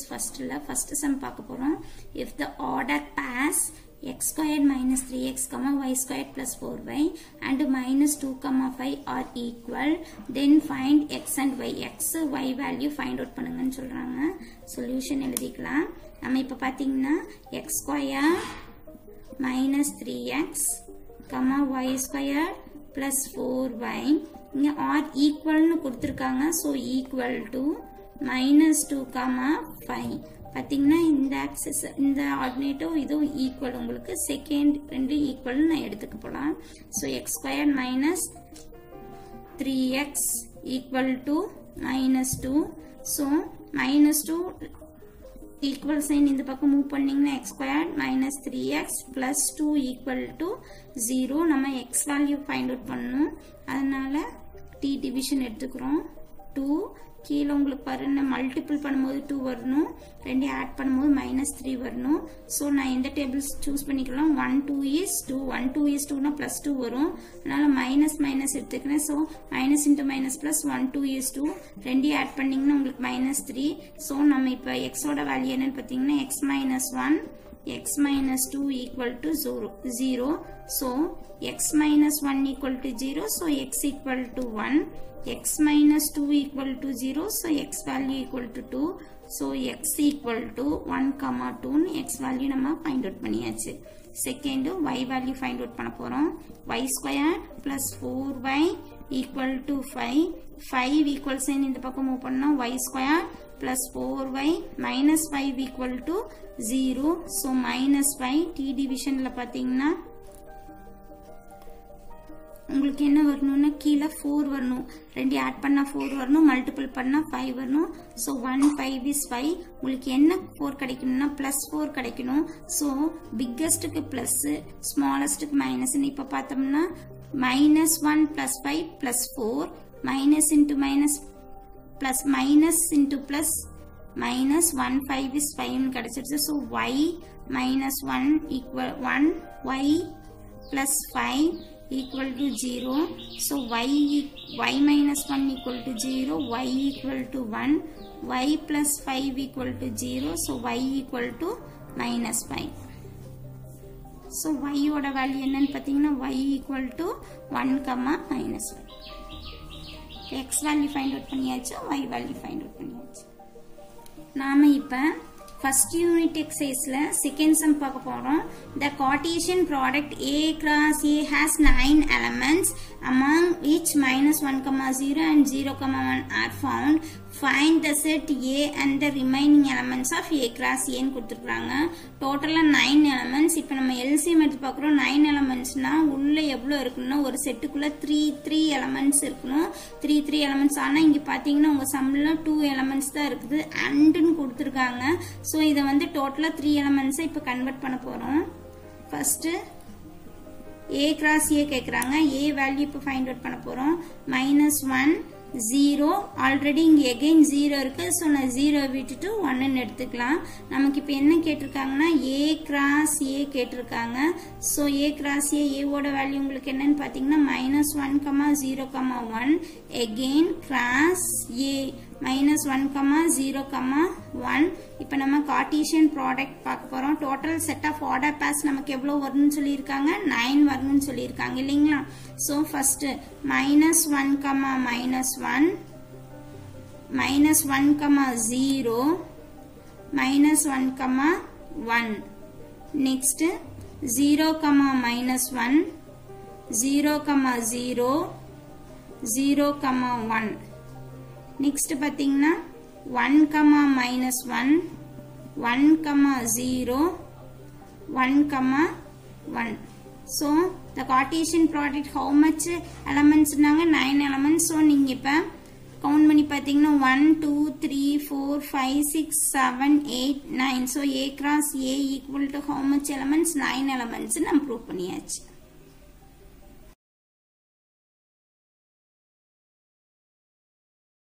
ஃபர்ஸ்ட்ல first sum பார்க்க போறோம் if the order pairs x squared minus 3x comma y squared plus 4y and minus 2 comma 5 are equal then find x and y x y value find out பண்ணுங்கன்னு சொல்றாங்க solution எழுதிக்கலாம் நம்ம இப்ப பாத்தீங்கன்னா x square minus 3x comma y squared plus 4y இங்க r equalனு கொடுத்திருக்காங்க so equal to minus 2 comma 5 பார்த்தீங்கன்னா இந்த ஆக்சஸ் இந்த ஆர்டினேட்டிவ் இதுவும் ஈக்குவல் உங்களுக்கு செகண்ட் ரெண்டு ஈக்குவல் நான் எடுத்துக்க போகலாம் so x square minus three x equal to minus two so minus two equal sign இந்த பக்கம் மூவ் பண்ணீங்கன்னா x square minus three x plus two equal to zero நம்ம எக்ஸ் வேல்யூ ஃபைண்ட் அவுட் பண்ணணும் அதனால D division எடுத்துக்கிறோம் two கீழே உங்களுக்கு பாருங்க மல்டிபிள் பண்ணும்போது டூ வரணும் ரெண்டையும் ஆட் பண்ணும்போது மைனஸ் த்ரீ வரணும் ஸோ நான் எந்த டேபிள்ஸ் சூஸ் பண்ணிக்கலாம் one two is two one two is டூனா ப்ளஸ் டூ வரும் அதனால மைனஸ் மைனஸ் எடுத்துக்கிறேன் so minus into minus plus one two is two ரெண்டையும் ஆட் பண்ணீங்கன்னா உங்களுக்கு மைனஸ் த்ரீ ஸோ நம்ம இப்போ எக்ஸோட வேல்யூ என்னன்னு பார்த்தீங்கன்னா x minus one x minus 2 equal to 0. 0. So, x minus 1 equal to 0. So, x equal to 1. x minus 2 equal to 0. So, x value equal to 2. So, x equal to 1, comma 2. x value நம்ம find out பண்ணியாச்சு. Second, y value find out பண்ண போறோம். y square plus 4y equal to 5. 5 equal sign இந்த பக்கம் move பண்ணா y square plus 4y minus 5 equal to 0. So, minus 5 t divisionல பார்த்தீங்கன்னா உங்களுக்கு என்ன வரணும்னா கீழே ஃபோர் வரணும் ரெண்டு ஆட் பண்ணா ஃபோர் வரணும் மல்டிபிள் பண்ணா ஃபைவ் வரணும் so one five is five உங்களுக்கு என்ன ஃபோர் கிடைக்கணும்னா ப்ளஸ் ஃபோர் கிடைக்கணும் ஸோ பிக்கஸ்ட்டுக்கு ப்ளஸ் ஸ்மாலஸ்ட்டுக்கு மைனஸ்ன்னு இப்போ பார்த்தோம்னா minus one plus five plus four minus into minus plus minus into plus minus one five is ஃபைவ்னு கிடைச்சிருச்சு so y minus one equal one y plus five equal to zero so y y minus one equal to zero y equal to one y plus five equal to zero so y equal to minus five so ஒய்யோட value என்னன்னு பார்த்தீங்கன்னா y equal to one comma minus five x value find out பண்ணியாச்சு y value find out பண்ணியாச்சு நாம இப்போ first unit எக்ஸசைஸ்ல second sum பார்க்க போறோம் the Cartesian product A cross A has nine elements among which minus 1 comma 0 and 0 comma 1 are found find the set A and the remaining elements of A cross A ன்னு கொடுத்துருக்காங்க டோட்டலா nine elements இப்போ நம்ம LCM எடுத்து பார்க்குறோம் nine எலமெண்ட்ஸ்னா உள்ள எவ்வளோ இருக்குன்னா ஒரு செட்டுக்குள்ள த்ரீ த்ரீ எலமெண்ட்ஸ் இருக்கணும் த்ரீ த்ரீ எலமெண்ட்ஸ் ஆனால் இங்கே பார்த்தீங்கன்னா உங்கள் சம்மில் டூ எலமெண்ட்ஸ் தான் இருக்குது அண்டுன்னு கொடுத்துருக்காங்க ஸோ இதை வந்து டோட்டலாக த்ரீ எலமெண்ட்ஸை இப்போ கன்வெர்ட் பண்ண போகிறோம் ஃபர்ஸ்ட்டு ஏ கிராஸ் ஏ கேட்குறாங்க ஏ வேல்யூ இப்போ ஃபைண்ட் அவுட் பண்ண போகிறோம் மைனஸ் ஒன் ஜீரோ ஆல்ரெடி இங்கே எகெயின் ஜீரோ இருக்கு ஸோ நான் ஜீரோ விட்டுட்டு ஒன்னுன்னு எடுத்துக்கலாம் நமக்கு இப்போ என்ன கேட்டிருக்காங்கன்னா ஏ கிராஸ் ஏ கேட்டிருக்காங்க ஸோ ஏ கிராஸ் ஏ ஏவோட வேல்யூ உங்களுக்கு என்னன்னு பார்த்தீங்கன்னா minus one comma zero comma one again cross A minus one comma zero comma one இப்போ நம்ம கார்டீசியன் ப்ராடக்ட் பார்க்க போகிறோம் total set of order pairs நமக்கு எவ்வளோ வரணும்னு சொல்லியிருக்காங்க நைன் வரணும்னு சொல்லியிருக்காங்க இல்லைங்களா so first minus one comma minus one minus one comma zero minus one comma one next zero comma minus one zero comma zero zero comma one next பார்த்தீங்கன்னா one comma minus one one comma zero one comma one so the Cartesian product how much எலமெண்ட்ஸ்னாங்க nine elements so நீங்கள் இப்போ count பண்ணி பார்த்தீங்கன்னா one two three four five six seven eight nine so A cross A equal to how much elements nine elements நம்ம prove பண்ணியாச்சு